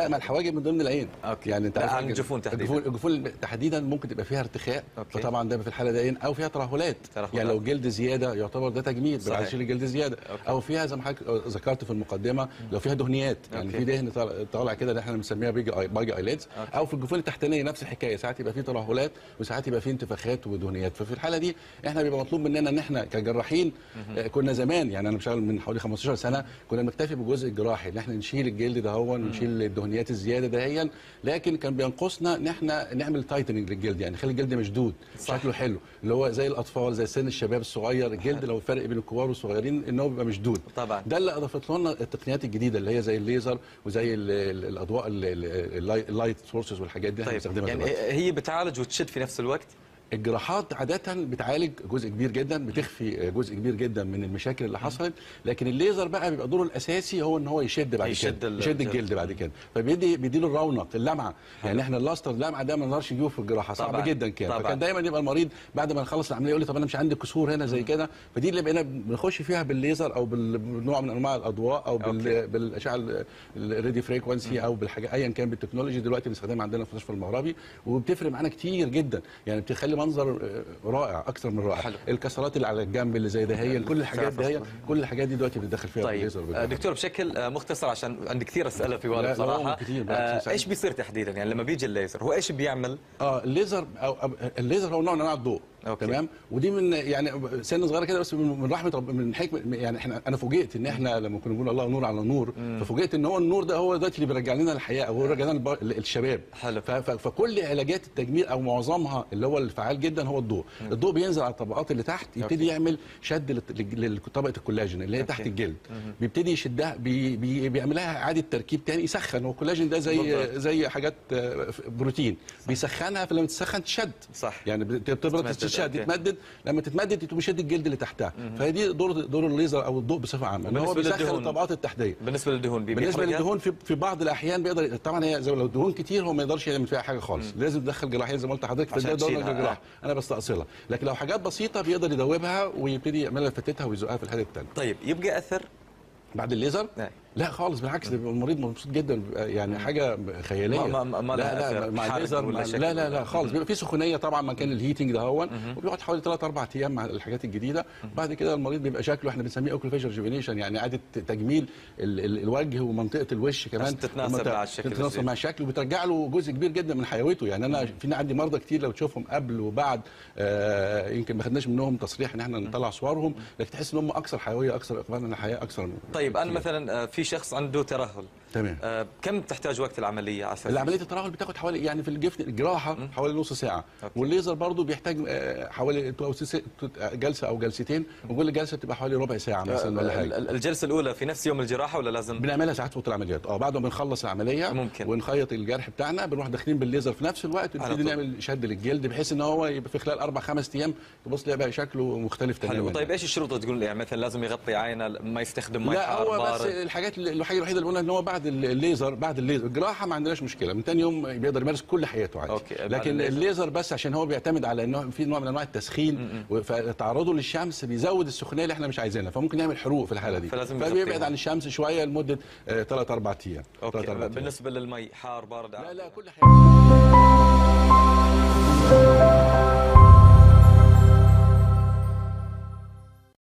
لا ما الحواجب من ضمن العين أوكي. يعني انت لا، عارف عن حاجة- الجفون تحديداً. الجفون الجفون تحديدا ممكن تبقى فيها ارتخاء أوكي. فطبعا ده في الحاله دي عين او فيها ترهلات ترهلات. يعني لو جلد زياده يعتبر ده تجميد صحيح. بعد شيل الجلد زياده أوكي. او فيها زي ما حضرتك ذكرت في المقدمه لو فيها دهنيات يعني أوكي. في دهن طالع- طالع كده اللي احنا بنسميها بيجي آي- باجي ايليدز أوكي. او في الجفون التحتانيه نفس الحكايه ساعات يبقى فيه ترهلات وساعات يبقى فيه انتفاخات ودهنيات ففي الحاله دي احنا بيبقى مطلوب مننا ان احنا كجراحين آه، كنا زمان يعني انا بشتغل من حوالي 15 سنه كنا بنكتفي بالجزء الجراحي ان احنا نشيل الجلد ده هو ونشيل الدهنيات الزياده دهيا لكن كان بينقصنا ان احنا نعمل تايتننج للجلد يعني نخلي الجلد مشدود صح. شكله حلو اللي هو زي الاطفال زي سن الشباب الصغير الجلد لو الفرق بين الكبار والصغيرين ان هو بيبقى مشدود طبعا. ده اللي اضافت لنا التقنيات الجديده اللي هي زي الليزر وزي ال- ال- الاضواء ال- ال- اللاي- اللايت سورسز والحاجات دي احنا طيب بنستخدمها يعني دلوقتي. هي بتعالج وتشد في نفس الوقت الجراحات عادة بتعالج جزء كبير جدا بتخفي جزء كبير جدا من المشاكل اللي حصلت لكن الليزر بقى بيبقى دوره الاساسي هو ان هو يشد بعد يشد كده ال- يشد الجلد. الجلد بعد كده فبيدي بيديله الرونق اللمعه يعني احنا اللاستر اللمعه ده ما نقدرش نجيبه في الجراحه صعب طبعاً. جدا كان طبعاً. فكان دايما يبقى المريض بعد ما نخلص العمليه يقول لي طب انا مش عندي كسور هنا زي كده فدي اللي بقينا بنخش فيها بالليزر او بال- بنوع من انواع الاضواء او أوكي. بال- بالاشعه الراديو فريكونسي او بالحاجه ايا كان بالتكنولوجي دلوقتي بنستخدمها عندنا في المستشفى المغربي وبتفرق معانا كتير جدا يعني بتخلي منظر آه، رائع اكثر من رائع حلو. الكسرات اللي على الجنب اللي زي دهيا كل الحاجات تعرف دهيا كل الحاجات دي دلوقتي بتدخل فيها طيب الليزر آه، بالجراحة. دكتور بشكل آه، مختصر عشان عندي كثير اسئله في بالي لا، لا، بصراحه هو كتير، بالعكس، آه، يسعدني. ايش بيصير تحديدا يعني لما بيجي الليزر هو ايش بيعمل اه الليزر او أو- الليزر هو نوع من انواع الضوء أوكي. تمام ودي من يعني سن صغيره كده بس من من رحمه رب من حكمه يعني احنا انا فوجئت ان احنا لما كنا بنقول الله نور على نور ففوجئت ان هو النور ده هو دلوقتي اللي بيرجع لنا الحياه او هو بيرجع لنا الب- الشباب حلو. ف- ف- فكل علاجات التجميل او معظمها اللي هو الفعال جدا هو الضوء الضوء بينزل على الطبقات اللي تحت يبتدي يعمل شد للت- لل- لطبقه الكولاجين اللي هي أوكي. تحت الجلد بيبتدي يشدها بي بي بيعمل لها اعاده تركيب تاني يسخن هو الكولاجين ده زي بالضبط. زي حاجات آه، بروتين بيسخنها فلما تسخن تشد صح. يعني بت- بتبرد تتمدد، تتشد أوكي. تتمدد لما تتمدد تقوم يشد الجلد اللي تحتها فهي دي دور دور الليزر او الضوء بصفه عامه ان هو وبالنسبة بيسخن للدهون؟ الطبقات التحتيه بالنسبه للدهون بي- بالنسبه بيحرقها؟ للدهون في في بعض الاحيان بيقدر طبعا هي زي لو دهون كتير هو ما يقدرش يعمل فيها حاجه خالص لازم تدخل جراحين زي ما قلت لحضرتك في عشان ده دور تشيلها، الجراح انا بستأصلها لكن لو حاجات بسيطه بيقدر يدوبها ويبتدي يعملها فتتها ويزقها في الحاله الثانيه طيب يبقى اثر بعد الليزر نعم. لا خالص بالعكس ده بيبقى المريض مبسوط جدا بيبقى يعني حاجه خياليه ما- ما- ما لها لا أثر لا مع حرج الليزر ولا مع شكل لا لا ولا- لا خالص بيبقى في سخونيه طبعا مكان الهيتنج ده هون وبيقعد حوالي 3 4 ايام مع الحاجات الجديده بعد كده المريض بيبقى شكله احنا بنسميه اوكل فيجر جوفينيشن يعني اعاده تجميل ال ال الوجه ومنطقه الوش كمان عشان تتناسب ومنطقة- مع الشكل تتناسب الجديد. مع الشكل وبترجع له جزء كبير جدا من حيويته يعني انا في عندي مرضى كتير لو تشوفهم قبل وبعد آه يمكن ما خدناش منهم تصريح ان احنا نطلع صورهم لكن تحس ان هم اكثر حيويه اكثر اقبالا على الحياه اكثر من طيب انا كتير. مثلا آه، في شخص عنده ترهل تمام آه، كم تحتاج وقت العمليه على اساس العمليه الترهل بتاخد حوالي يعني في الجفن الجراحه حوالي نص ساعه أوكي. والليزر برضو بيحتاج آه، حوالي تو- س- ت- جلسه او جلستين وكل جلسه بتبقى حوالي ربع ساعه مثلا ولا آه، حاجه ال- الجلسه الاولى في نفس يوم الجراحه ولا لازم بنعملها ساعات في اوضه العمليات اه بعد ما بنخلص العمليه ممكن. ونخيط الجرح بتاعنا بنروح داخلين بالليزر في نفس الوقت على ونبتدي طول. نعمل شد للجلد بحيث ان هو يبقى في خلال اربع خمس ايام تبص تلاقي بقى شكله مختلف تماما حلو طيب ايش الشروط اللي تقول يعني مثلا لازم يغطي عينه ما يستخدم مي لا حار هو بس بارد الحاجات اللي- الحاجه الوحيده اللي قلنا ان هو بعد الليزر بعد الليزر الجراحه ما عندناش مشكله من تاني يوم بيقدر يمارس كل حياته عادي أوكي، بعد لكن الليزر. الليزر بس عشان هو بيعتمد على انه في نوع من انواع التسخين فتعرضه للشمس بيزود السخونيه اللي احنا مش عايزينها فممكن يعمل حروق في الحاله دي فلازم فبيبعد يغطيها. عن الشمس شويه لمده 3 4 ايام اوكي تلات أربع أيام. بالنسبه للمي حار بارد لا عادي. لا كل حاجه